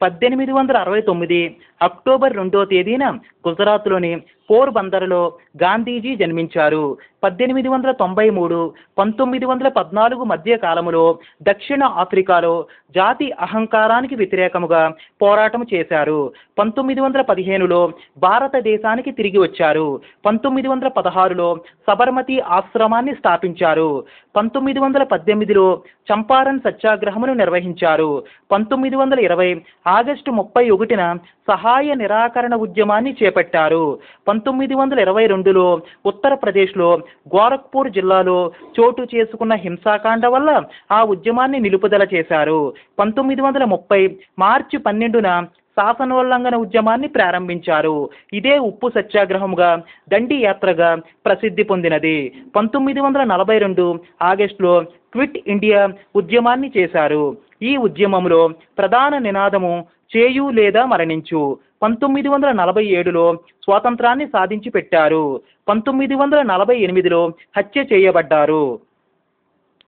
పద్దెనిమిది వందల అరవై తొమ్మిది అక్టోబర్ రెండో తేదీన గుజరాత్లోని పోర్బందర్లో గాంధీజీ జన్మించారు పద్దెనిమిది వందల తొంభై మూడు పంతొమ్మిది వందల పద్నాలుగు మధ్య కాలములో దక్షిణ ఆఫ్రికాలో జాతి అహంకారానికి వ్యతిరేకముగా పోరాటం చేశారు పంతొమ్మిది వందల పదిహేనులో భారతదేశానికి తిరిగి వచ్చారు పంతొమ్మిది వందల పదహారులో సబర్మతి ఆశ్రమాన్ని స్థాపించారు పంతొమ్మిది వందల పద్దెనిమిదిలో చంపారన్ సత్యాగ్రహమును నిర్వహించారు పంతొమ్మిది వందల ఇరవై ఆగస్టు ముప్పై ఒకటిన సహాయ నిరాకరణ ఉద్యమాన్ని చేపట్టారు పంతొమ్మిది వందల ఇరవై రెండులో ఉత్తరప్రదేశ్లో గోరఖ్పూర్ జిల్లాలో చోటు చేసుకున్న హింసాకాండ వల్ల ఆ ఉద్యమాన్ని నిలుపుదల చేశారు పంతొమ్మిది వందల ముప్పై మార్చి పన్నెండున శాసనోల్లంఘన ఉద్యమాన్ని ప్రారంభించారు ఇదే ఉప్పు సత్యాగ్రహముగా దండి యాత్రగా ప్రసిద్ధి పొందినది పంతొమ్మిది వందల నలభై రెండు ఆగస్టులో క్విట్ ఇండియా ఉద్యమాన్ని చేశారు ఈ ఉద్యమంలో ప్రధాన నినాదము చేయు లేదా మరణించు పంతొమ్మిది వందల నలభై ఏడులో స్వాతంత్రాన్ని సాధించి పెట్టారు పంతొమ్మిది వందల నలభై ఎనిమిదిలో హత్య చేయబడ్డారు